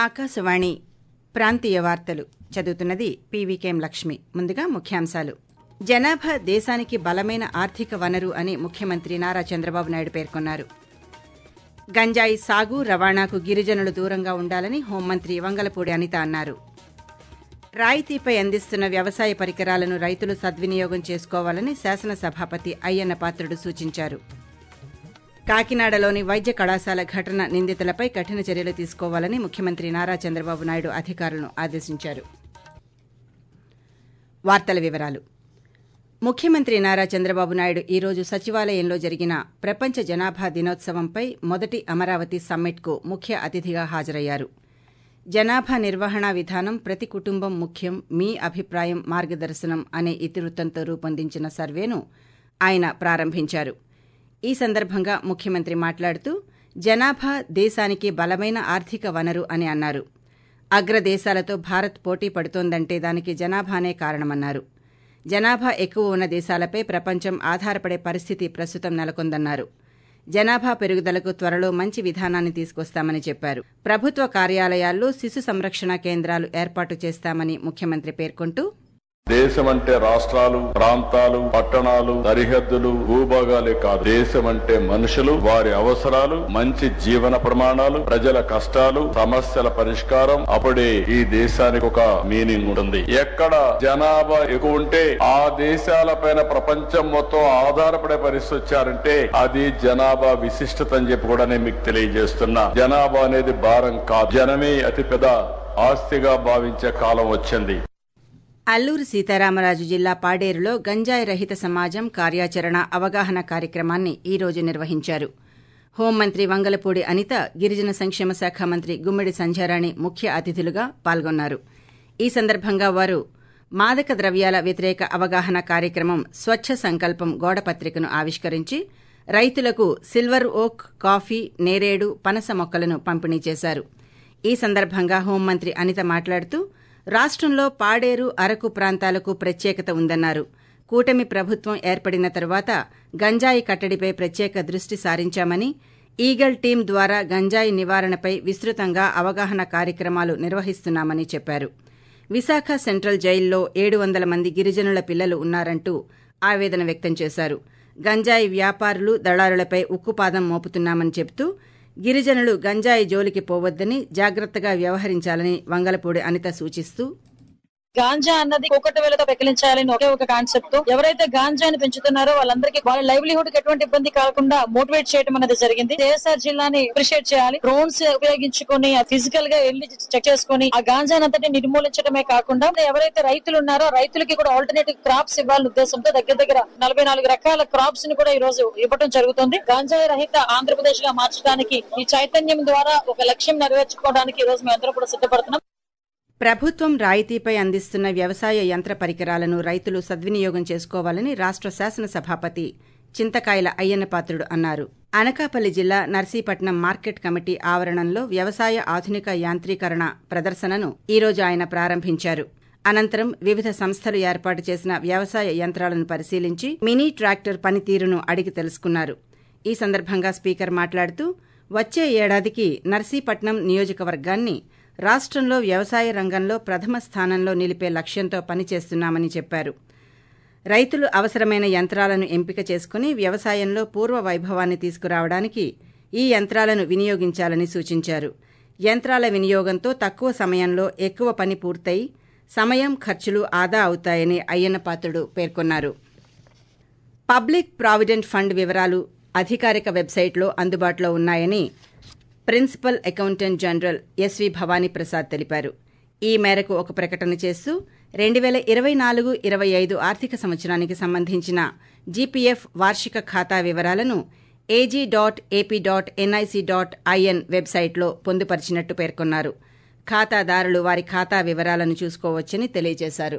ఆకాశవాణి ప్రాంతీయ వార్తలు చదువుతున్నది పీవీకేం లక్ష్మి ముందుగా ముఖ్యాంశాలు జనాభా దేశానికి బలమైన ఆర్థిక వనరు అని ముఖ్యమంత్రి నారా చంద్రబాబు నాయుడు పేర్కొన్నారు గంజాయి సాగు రవాణాకు గిరిజనులు దూరంగా ఉండాలని హోంమంత్రి వంగలపూడి అనిత అన్నారు రాయితీపై అందిస్తున్న వ్యవసాయ పరికరాలను రైతులు సద్వినియోగం చేసుకోవాలని శాసనసభాపతి అయ్యన్న పాత్రుడు సూచించారు కాకినాడలోని వైద్య కళాశాల ఘటన నిందితులపై కఠిన చర్యలు తీసుకోవాలని ముఖ్యమంత్రి నారా చంద్రబాబు నాయుడు అధికారులను ఆదేశించారు వార్తల వివరాలు ముఖ్యమంత్రి నారా చంద్రబాబు నాయుడు ఈ రోజు సచివాలయంలో జరిగిన ప్రపంచ జనాభా దినోత్సవంపై మొదటి అమరావతి సమ్మిట్కు ముఖ్య అతిథిగా హాజరయ్యారు జనాభా నిర్వహణ విధానం ప్రతి కుటుంబం ముఖ్యం మీ అభిప్రాయం మార్గదర్శనం అనే ఇతివృత్తంతో రూపొందించిన సర్వేను ఆయన ప్రారంభించారు ఈ సందర్భంగా ముఖ్యమంత్రి మాట్లాడుతూ జనాభా దేశానికి బలమైన ఆర్థిక వనరు అని అన్నారు అగ్రదేశాలతో భారత్ పోటీ పడుతోందంటే దానికి జనాభానే కారణమన్నారు జనాభా ఎక్కువ ఉన్న దేశాలపై ప్రపంచం ఆధారపడే పరిస్థితి ప్రస్తుతం నెలకొందన్నారు జనాభా పెరుగుదలకు త్వరలో మంచి విధానాన్ని తీసుకొస్తామని చెప్పారు ప్రభుత్వ కార్యాలయాల్లో శిశు సంరక్షణ కేంద్రాలు ఏర్పాటు చేస్తామని ముఖ్యమంత్రి పేర్కొంటూ దేశం అంటే రాష్ట్రాలు ప్రాంతాలు పట్టణాలు సరిహద్దులు భూభాగాలే కాదు దేశం అంటే మనుషులు వారి అవసరాలు మంచి జీవన ప్రమాణాలు ప్రజల కష్టాలు సమస్యల పరిష్కారం అప్పుడే ఈ దేశానికి ఒక మీనింగ్ ఉంటుంది ఎక్కడ జనాభా ఎక్కువ ఉంటే ఆ దేశాలపైన ప్రపంచం మొత్తం ఆధారపడే పరిస్థితి వచ్చారంటే అది జనాభా విశిష్టత అని చెప్పి కూడా నేను మీకు తెలియజేస్తున్నా జనాభా అనేది భారం కాదు జనమే అతిపెద్ద ఆస్తిగా భావించే కాలం వచ్చింది అల్లూరు సీతారామరాజు జిల్లా పాడేరులో గంజాయి రహిత సమాజం కార్యాచరణ అవగాహన కార్యక్రమాన్ని ఈ రోజు నిర్వహించారు హోంమంత్రి వంగలపూడి అనిత గిరిజన సంక్షేమ శాఖ మంత్రి గుమ్మిడి సంధ్యారాణి ముఖ్య అతిథులుగా పాల్గొన్నారు ఈ సందర్భంగా వారు మాదక ద్రవ్యాల వ్యతిరేక అవగాహన కార్యక్రమం స్వచ్ఛ సంకల్పం గోడపత్రికను ఆవిష్కరించి రైతులకు సిల్వర్ ఓక్ కాఫీ నేరేడు పనస మొక్కలను పంపిణీ చేశారు ఈ సందర్భంగా హోంమంత్రి అనిత మాట్లాడుతూ రాష్టంలో పాడేరు అరకు ప్రాంతాలకు ప్రత్యేకత ఉందన్నారు కూటమి ప్రభుత్వం ఏర్పడిన తరువాత గంజాయి కట్టడిపై ప్రత్యేక దృష్టి సారించామని ఈగల్ టీం ద్వారా గంజాయి నివారణపై విస్తృతంగా అవగాహన కార్యక్రమాలు నిర్వహిస్తున్నామని చెప్పారు విశాఖ సెంట్రల్ జైల్లో ఏడు వందల మంది గిరిజనుల పిల్లలు ఉన్నారంటూ ఆవేదన వ్యక్తం చేశారు గంజాయి వ్యాపారులు దళారులపై ఉక్కుపాదం మోపుతున్నామని చెబుతూ గిరిజనులు గంజాయి జోలికి పోవద్దని జాగ్రత్తగా వ్యవహరించాలని వంగలపూడి అనిత సూచిస్తూ గాంజా అన్నది ఒకటి వేలతో పెకిలించాలని ఒకే ఒక కాన్సెప్ట్ తో ఎవరైతే గాంజాని పెంచుతున్నారో వాళ్ళందరికీ వాళ్ళ లైవ్లీహుడ్ కి ఎటువంటి ఇబ్బంది కాకుండా మోటివేట్ చేయడం అనేది జరిగింది కేఎస్ఆర్ జిల్లాని అప్రిషియేట్ చేయాలి డ్రోన్స్ ఉపయోగించుకొని ఫిజికల్ గా వెళ్ళి చెక్ చేసుకుని ఆ గాంజాని అంతటి నిర్మూలించడమే కాకుండా ఎవరైతే రైతులు ఉన్నారో రైతులకి కూడా ఆల్టర్నేటివ్ క్రాప్స్ ఇవ్వాలనే ఉద్దేశంతో దగ్గర దగ్గర నలభై నాలుగు రకాల క్రాప్స్ ని కూడా ఈ రోజు ఇవ్వడం జరుగుతుంది గాంజాయి రహిత ఆంధ్రప్రదేశ్ గా మార్చడానికి ఈ చైతన్యం ద్వారా ఒక లక్ష్యం నెరవేర్చుకోవడానికి ఈ రోజు మేమందరం కూడా సిద్ధపడుతున్నాం ప్రభుత్వం రాయితీపై అందిస్తున్న వ్యవసాయ యంత్ర పరికరాలను రైతులు సద్వినియోగం చేసుకోవాలని రాష్ట శాసనసభాపతి చింతకాయల అయ్యన్నపాత్రుడు అన్నారు అనకాపల్లి జిల్లా నర్సీపట్నం మార్కెట్ కమిటీ ఆవరణంలో వ్యవసాయ ఆధునిక యాంత్రీకరణ ప్రదర్శనను ఈ రోజు ఆయన ప్రారంభించారు అనంతరం వివిధ సంస్థలు ఏర్పాటు చేసిన వ్యవసాయ యంత్రాలను పరిశీలించి మినీ ట్రాక్టర్ పనితీరును అడిగి తెలుసుకున్నారు ఈ సందర్భంగా స్పీకర్ మాట్లాడుతూ వచ్చే ఏడాదికి నర్సీపట్నం నియోజకవర్గాన్ని రాష్టంలో వ్యవసాయ రంగంలో ప్రథమ స్థానంలో నిలిపే లక్ష్యంతో పనిచేస్తున్నామని చెప్పారు రైతులు అవసరమైన యంత్రాలను ఎంపిక చేసుకుని వ్యవసాయంలో పూర్వ వైభవాన్ని తీసుకురావడానికి ఈ యంత్రాలను వినియోగించాలని సూచించారు యంత్రాల వినియోగంతో తక్కువ సమయంలో ఎక్కువ పని పూర్తయి సమయం ఖర్చులు ఆదా అవుతాయని అయ్యన్నపాత్రుడు పేర్కొన్నారు పబ్లిక్ ప్రావిడెంట్ ఫండ్ వివరాలు అధికారిక వెబ్సైట్లో అందుబాటులో ఉన్నాయని principal accountant general SV Bhavani Prasad తెలిపారు ఈ మేరకు ఒక ప్రకటన చేస్తూ రెండు వేల ఇరవై నాలుగు ఇరవై ఐదు ఆర్థిక సంవత్సరానికి సంబంధించిన జీపీఎఫ్ వార్షిక ఖాతా వివరాలను AG dot AP dot NIC dot IN వెబ్సైట్లో పొందుపరిచినట్టు పేర్కొన్నారు ఖాతాదారులు వారి ఖాతా వివరాలను చూసుకోవచ్చని తెలియజేశారు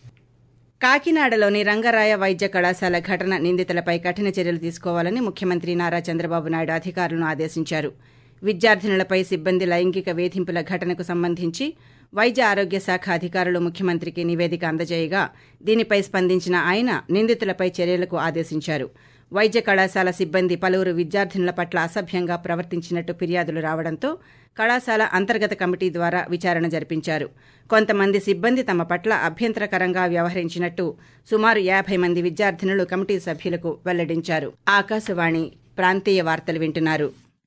కాకినాడలోని రంగరాయ వైద్య కళాశాల ఘటన నిందితులపై కఠిన చర్యలు తీసుకోవాలని ముఖ్యమంత్రి నారా చంద్రబాబు నాయుడు అధికారులను ఆదేశించారు విద్యార్థినులపై సిబ్బంది లైంగిక వేధింపుల ఘటనకు సంబంధించి వైద్య ఆరోగ్య శాఖ అధికారులు ముఖ్యమంత్రికి నివేదిక అందజేయగా దీనిపై స్పందించిన ఆయన నిందితులపై చర్యలకు ఆదేశించారు వైద్య కళాశాల సిబ్బంది పలువురు విద్యార్థినుల పట్ల అసభ్యంగా ప్రవర్తించినట్టు ఫిర్యాదులు రావడంతో కళాశాల అంతర్గత కమిటీ ద్వారా విచారణ జరిపించారు కొంతమంది సిబ్బంది తమ పట్ల అభ్యంతరకరంగా వ్యవహరించినట్టు సుమారు యాభై మంది విద్యార్థినులు కమిటీ సభ్యులకు వెల్లడించారు ఆకాశవాణి ప్రాంతీయ వార్తలు వింటున్నారు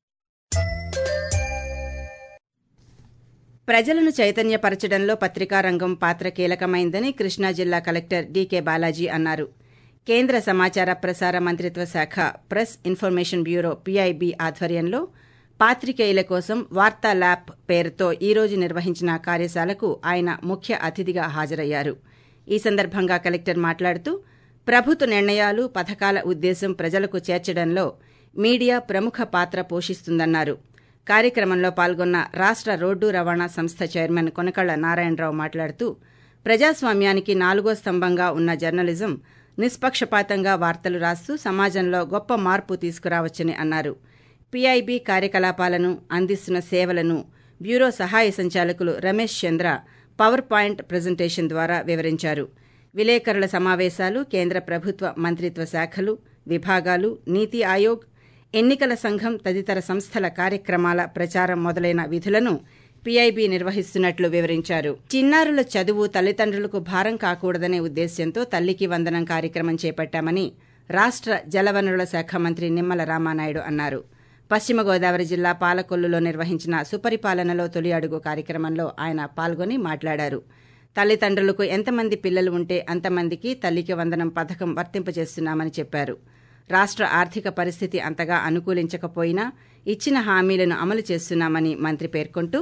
ప్రజలను చైతన్యపరచడంలో పత్రికా రంగం పాత్ర కీలకమైందని కృష్ణా జిల్లా కలెక్టర్ డీకే బాలాజీ అన్నారు కేంద్ర సమాచార ప్రసార మంత్రిత్వ శాఖ ప్రెస్ ఇన్ఫర్మేషన్ బ్యూరో పీఐబీ ఆధ్వర్యంలో పాత్రికేయుల కోసం వార్తా ల్యాప్ పేరుతో ఈరోజు నిర్వహించిన కార్యశాలకు ఆయన ముఖ్య అతిథిగా హాజరయ్యారు ఈ సందర్భంగా కలెక్టర్ మాట్లాడుతూ ప్రభుత్వ నిర్ణయాలు పథకాల ఉద్దేశం ప్రజలకు చేర్చడంలో మీడియా ప్రముఖ పాత్ర పోషిస్తుందన్నారు కార్యక్రమంలో పాల్గొన్న రాష్ట రోడ్డు రవాణా సంస్థ చైర్మన్ కొనకళ్ల నారాయణరావు మాట్లాడుతూ ప్రజాస్వామ్యానికి నాలుగో స్తంభంగా ఉన్న జర్నలిజం నిష్పక్షపాతంగా వార్తలు రాస్తూ సమాజంలో గొప్ప మార్పు తీసుకురావచ్చని అన్నారు పీఐబీ కార్యకలాపాలను అందిస్తున్న సేవలను బ్యూరో సహాయ సంచాలకులు Ramesh Chandra power point presentation ద్వారా వివరించారు విలేకరుల సమావేశాలు కేంద్ర ప్రభుత్వ మంత్రిత్వ శాఖలు విభాగాలు నీతి ఆయోగ్ ఎన్నికల సంఘం తదితర సంస్థల కార్యక్రమాల ప్రచారం మొదలైన విధులను పీఐబీ నిర్వహిస్తున్నట్లు వివరించారు చిన్నారుల చదువు తల్లిదండ్రులకు భారం కాకూడదనే ఉద్దేశ్యంతో తల్లికి వందనం కార్యక్రమం చేపట్టామని రాష్ట జలవనరుల శాఖ మంత్రి నిమ్మల రామానాయుడు అన్నారు పశ్చిమ గోదావరి జిల్లా పాలకొల్లులో నిర్వహించిన సుపరిపాలనలో తొలి అడుగు కార్యక్రమంలో ఆయన పాల్గొని మాట్లాడారు తల్లిదండ్రులకు ఎంతమంది పిల్లలు ఉంటే అంతమందికి తల్లికి వందనం పథకం వర్తింపజేస్తున్నామని చెప్పారు రాష్ట ఆర్థిక పరిస్థితి అంతగా అనుకూలించకపోయినా ఇచ్చిన హామీలను అమలు చేస్తున్నామని మంత్రి పేర్కొంటూ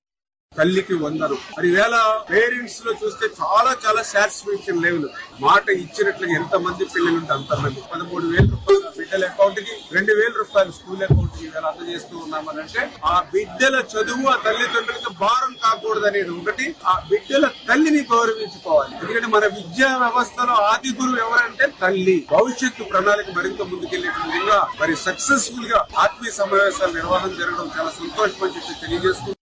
తల్లికి వందరు మరి వేళ పేరెంట్స్ లో చూస్తే చాలా చాలా సాటిస్ఫాక్షన్ లెవెల్ మాట ఇచ్చినట్లుగా ఎంత మంది పిల్లలు ఉంటే అంతమంది పదమూడు వేల రూపాయలు బిడ్డల అకౌంట్ కి రెండు వేల రూపాయలు స్కూల్ అకౌంట్ కి వేళ అందజేస్తూ ఉన్నామనంటే ఆ బిడ్డల చదువు ఆ తల్లిదండ్రులకి భారం కాకూడదు అనేది ఒకటి ఆ బిడ్డల తల్లిని గౌరవించుకోవాలి ఎందుకంటే మన విద్యా వ్యవస్థలో ఆది గురువు ఎవరంటే తల్లి భవిష్యత్తు ప్రణాళిక మరింత ముందుకెళ్లే విధంగా మరి సక్సెస్ఫుల్ గా ఆత్మీయ సమావేశాల నిర్వహణ జరగడం చాలా సంతోషం అని చెప్పి తెలియజేస్తూ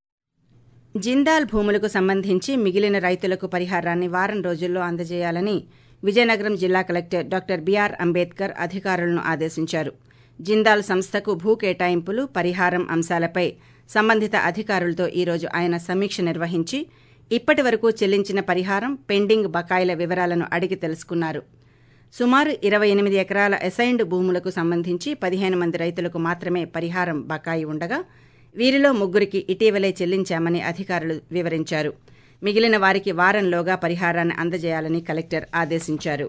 జిందాల్ భూములకు సంబంధించి మిగిలిన రైతులకు పరిహారాన్ని వారం రోజుల్లో అందజేయాలని విజయనగరం జిల్లా కలెక్టర్ డాక్టర్ బీఆర్ అంబేద్కర్ అధికారులను ఆదేశించారు జిందాల్ సంస్థకు భూ కేటాయింపులు పరిహారం అంశాలపై సంబంధిత అధికారులతో ఈరోజు ఆయన సమీక్ష నిర్వహించి ఇప్పటి వరకు చెల్లించిన పరిహారం పెండింగ్ బకాయిల వివరాలను అడిగి తెలుసుకున్నారు సుమారు ఇరవై ఎనిమిది ఎకరాల అసైన్డ్ భూములకు సంబంధించి పదిహేను మంది రైతులకు మాత్రమే పరిహారం బకాయి ఉండగా వీరిలో ముగ్గురికి ఇటీవలే చెల్లించామని అధికారులు వివరించారు మిగిలిన వారికి వారంలోగా పరిహారాన్ని అందజేయాలని కలెక్టర్ ఆదేశించారు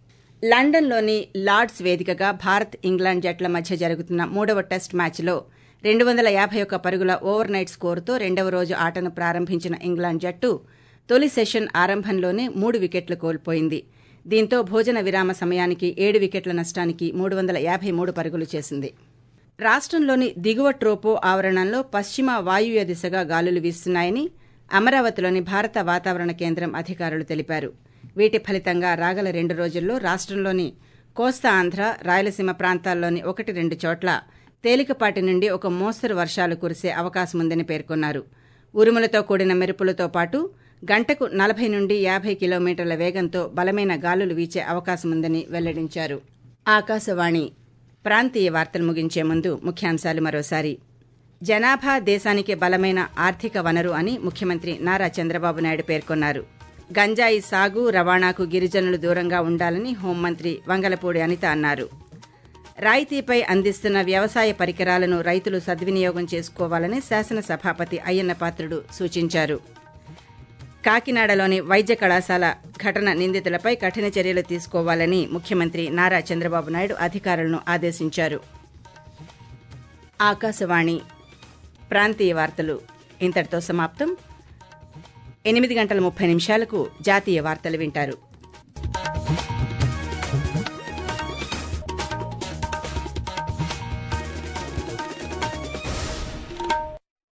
లండన్లోని లార్డ్స్ వేదికగా భారత్ ఇంగ్లాండ్ జట్ల మధ్య జరుగుతున్న మూడవ టెస్ట్ మ్యాచ్లో రెండు వందల యాభై ఒక్క పరుగుల ఓవర్ నైట్ స్కోరుతో రెండవ రోజు ఆటను ప్రారంభించిన ఇంగ్లాండ్ జట్టు తొలి సెషన్ ఆరంభంలోనే మూడు వికెట్లు కోల్పోయింది దీంతో భోజన విరామ సమయానికి ఏడు వికెట్ల నష్టానికి మూడు వందల యాభై మూడు పరుగులు చేసింది రాష్ట్రంలోని దిగువ ట్రోపో ఆవరణంలో పశ్చిమ వాయువ్య దిశగా గాలులు వీస్తున్నాయని అమరావతిలోని భారత వాతావరణ కేంద్రం అధికారులు తెలిపారు వీటి ఫలితంగా రాగల రెండు రోజుల్లో రాష్ట్రంలోని కోస్తా ఆంధ్ర రాయలసీమ ప్రాంతాల్లోని ఒకటి రెండు చోట్ల తేలికపాటి నుండి ఒక మోస్తరు వర్షాలు కురిసే అవకాశముందని పేర్కొన్నారు ఉరుములతో కూడిన మెరుపులతో పాటు గంటకు నలభై నుండి యాభై కిలోమీటర్ల వేగంతో బలమైన గాలులు వీచే అవకాశముందని వెల్లడించారు ఆకాశవాణి ప్రాంతీయ వార్తలు ముగించే ముందు ముఖ్యాంశాలు మరోసారి జనాభా దేశానికి బలమైన ఆర్థిక వనరు అని ముఖ్యమంత్రి నారా చంద్రబాబు నాయుడు పేర్కొన్నారు గంజాయి సాగు రవాణాకు గిరిజనులు దూరంగా ఉండాలని హోంమంత్రి వంగలపూడి అనిత అన్నారు రాయితీపై అందిస్తున్న వ్యవసాయ పరికరాలను రైతులు సద్వినియోగం చేసుకోవాలని శాసనసభాపతి అయ్యన్న పాత్రుడు సూచించారు కాకినాడలోని వైద్య కళాశాల ఘటన నిందితులపై కఠిన చర్యలు తీసుకోవాలని ముఖ్యమంత్రి నారా చంద్రబాబు నాయుడు అధికారులను ఆదేశించారు ఆకాశవాణి ప్రాంతీయ వార్తలు ఇంతటితో సమాప్తం ఎనిమిది గంటల ముప్పై నిమిషాలకు జాతీయ వార్తలు వింటారు